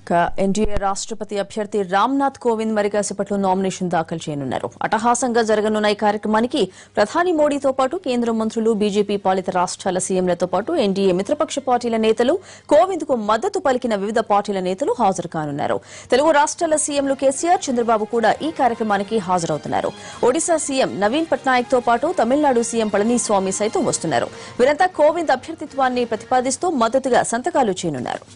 ఇక ఎన్డీఏ రాష్ట్రపతి అభ్యర్థి రామ్నాథ్ కోవింద్ మరి కాసేపట్లో నామినేషన్ దాఖలు చేయనున్నారు అటహాసంగా జరగనున్న ఈ కార్యక్రమానికి ప్రధాని మోడీతో పాటు కేంద్ర మంత్రులు బీజేపీ పాలిత రాష్ట్రాల సీఎంలతో పాటు ఎన్డీఏ మిత్రపక్ష పార్టీల నేతలు కోవింద్ కు మద్దతు పలికిన వివిధ పార్టీల నేతలు హాజరు కానున్నారు తెలుగు రాష్ట్రాల సీఎంలు కేసీఆర్ చంద్రబాబు కూడా ఈ కార్యక్రమానికి హాజరవుతున్నారు ఒడిశా సీఎం నవీన్ పట్నాయక్ తో పాటు తమిళనాడు సీఎం పళనిస్వామి సైతం వస్తున్నారు వీరంతా కోవింద్ అభ్యర్థిత్వాన్ని ప్రతిపాదిస్తూ మద్దతుగా సంతకాలు చేయనున్నారు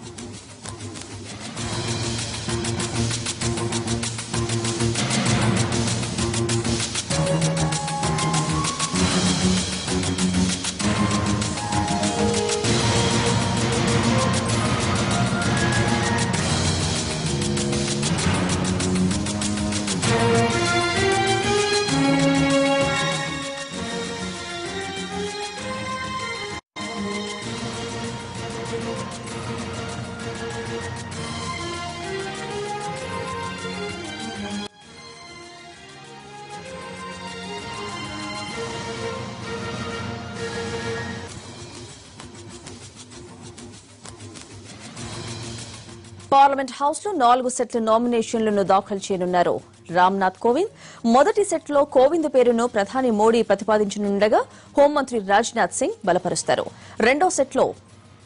పార్లమెంట్ హౌస్ లో నాలుగు సెట్ల నామినేషన్లను దాఖలు చేయనున్నారు రామ్నాథ్ కోవింద్ మొదటి సెట్ లో కోవింద్ పేరును ప్రధాని మోడీ ప్రతిపాదించనుండగా హోంమంత్రి రాజ్నాథ్ సింగ్ బలపరుస్తారు రెండో సెట్ లో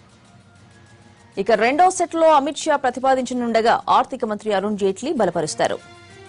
ఇక రెండో సెట్ లో అమిత్ షా ప్రతిపాదించనుండగా ఆర్థిక మంత్రి అరుణ్ జైట్లీ బలపరుస్తారు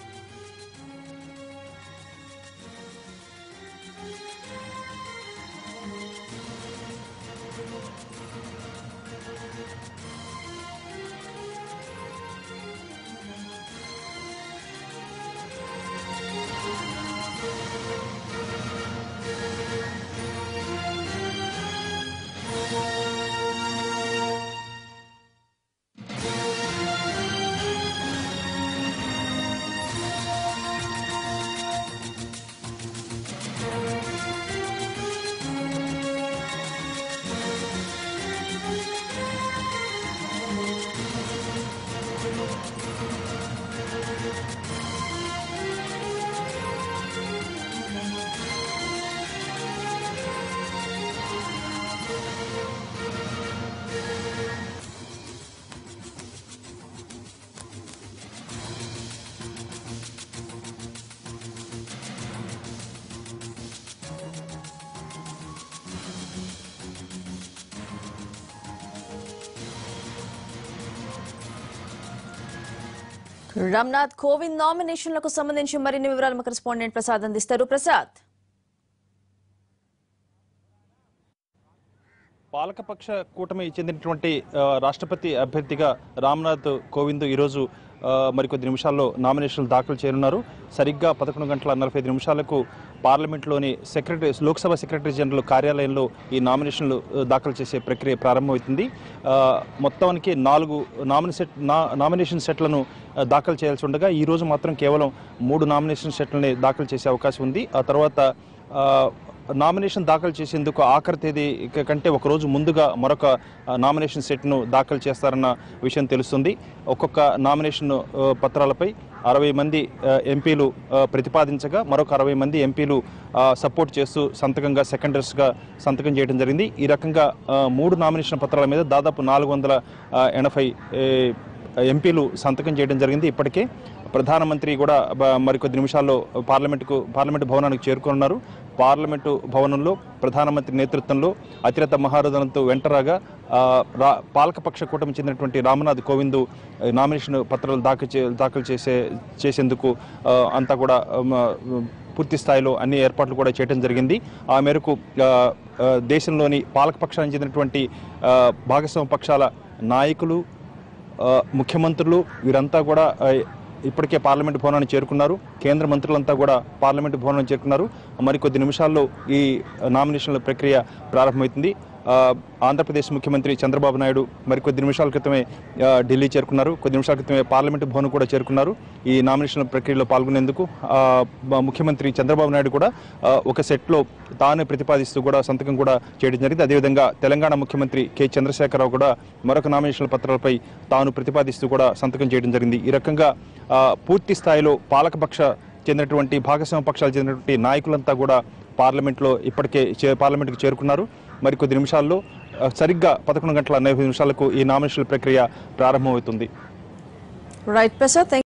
రామ్నాథ్ కోవింద్ నామినేషన్లకు సంబంధించి మరిన్ని వివరాలు మా కరెస్పాండెంట్ ప్రసాద్ అందిస్తారు ప్రసాద్ పాలకపక్ష కూటమి చెందినటువంటి ఆ, రాష్ట్రపతి అభ్యర్థిగా రామ్నాథ్ కోవింద్ ఈరోజు ఆ, మరికొద్ది నిమిషాల్లో నామినేషన్లు దాఖలు చేయనున్నారు సరిగ్గా పదకొండు గంటల నలభై ఐదు నిమిషాలకు పార్లమెంట్లోని సెక్రటరీ లోక్సభ సెక్రటరీ జనరల్ కార్యాలయంలో ఈ నామినేషన్లు ఆ, దాఖలు చేసే ప్రక్రియ ప్రారంభమవుతుంది ఆ, మొత్తానికి నాలుగు నామినేషన్ నామినేషన్ సెట్లను ఆ, దాఖలు చేయాల్సి ఉండగా ఈ రోజు మాత్రం కేవలం మూడు నామినేషన్ సెట్లని దాఖలు చేసే అవకాశం ఉంది ఆ తర్వాత ఆ, నామినేషన్ దాఖలు చేసేందుకు ఆఖరి తేదీ క- కంటే ఒక రోజు ముందుగా మరొక ఆ, నామినేషన్ సెట్ను దాఖలు చేస్తారన్న విషయం తెలుస్తుంది ఒక్కొక్క నామినేషన్ ఆ, పత్రాలపై అరవై మంది ఆ, ఎంపీలు ఆ, ప్రతిపాదించగా మరొక అరవై మంది ఎంపీలు ఆ, సపోర్ట్ చేస్తూ సంతకంగా సెకండరీస్గా సంతకం చేయడం జరిగింది ఈ రకంగా ఆ, మూడు నామినేషన్ పత్రాల మీద దాదాపు నాలుగు వందల ఆ, ఎనభై ఏ, ఎంపీలు సంతకం చేయడం జరిగింది ఇప్పటికే ప్రధానమంత్రి కూడా బ- మరికొద్ది నిమిషాల్లో పార్లమెంటుకు పార్లమెంటు భవనానికి చేరుకున్నారు పార్లమెంటు భవనంలో ప్రధానమంత్రి నేతృత్వంలో అతిరథ మహారథనంతో వెంటరాగా ఆ, రా పాలకపక్ష కూటమి చెందినటువంటి రామ్నాథ్ కోవింద్ ఆ, నామినేషన్ పత్రాలు దాఖలు చే దాఖలు చేసే చేసేందుకు ఆ, అంతా కూడా ఆ, మ- పూర్తి స్థాయిలో అన్ని ఏర్పాట్లు కూడా చేయడం జరిగింది ఆ మేరకు ఆ, ఆ, దేశంలోని పాలకపక్షానికి చెందినటువంటి ఆ, భాగస్వామ్య పక్షాల నాయకులు ఆ, ముఖ్యమంత్రులు వీరంతా కూడా ఆ, ఇప్పటికే పార్లమెంట్ భవనాన్ని చేరుకున్నారు కేంద్ర మంత్రులంతా కూడా పార్లమెంట్ భవనాన్ని చేరుకున్నారు మరికొద్ది నిమిషాల్లో ఈ నామినేషన్ల ప్రక్రియ ప్రారంభమవుతుంది ఆ, ఆంధ్రప్రదేశ్ ముఖ్యమంత్రి చంద్రబాబు నాయుడు మరికొద్ది నిమిషాల క్రితమే ఆ, ఢిల్లీ చేరుకున్నారు కొద్ది నిమిషాల క్రితమే పార్లమెంటు భవన్ కూడా చేరుకున్నారు ఈ నామినేషన్ ప్రక్రియలో పాల్గొనేందుకు ఆ, మ- ముఖ్యమంత్రి చంద్రబాబు నాయుడు కూడా ఆ, ఒక సెట్లో తానే ప్రతిపాదిస్తూ కూడా సంతకం కూడా చేయడం జరిగింది అదేవిధంగా తెలంగాణ ముఖ్యమంత్రి కె చంద్రశేఖరరావు కూడా మరొక నామినేషన్ల పత్రాలపై తాను ప్రతిపాదిస్తూ కూడా సంతకం చేయడం జరిగింది ఈ రకంగా ఆ, పూర్తి స్థాయిలో పాలకపక్ష చెందినటువంటి భాగస్వామ్య పక్షాలు చెందినటువంటి నాయకులంతా కూడా పార్లమెంట్లో ఇప్పటికే చే- పార్లమెంట్కి చేరుకున్నారు మరికొద్ది నిమిషాల్లో ఆ, సరిగ్గా పదకొండు గంటల నలభై నిమిషాలకు ఈ నామినేషన్ ప్రక్రియ ప్రారంభమవుతుంది రైట్ ప్రసాద్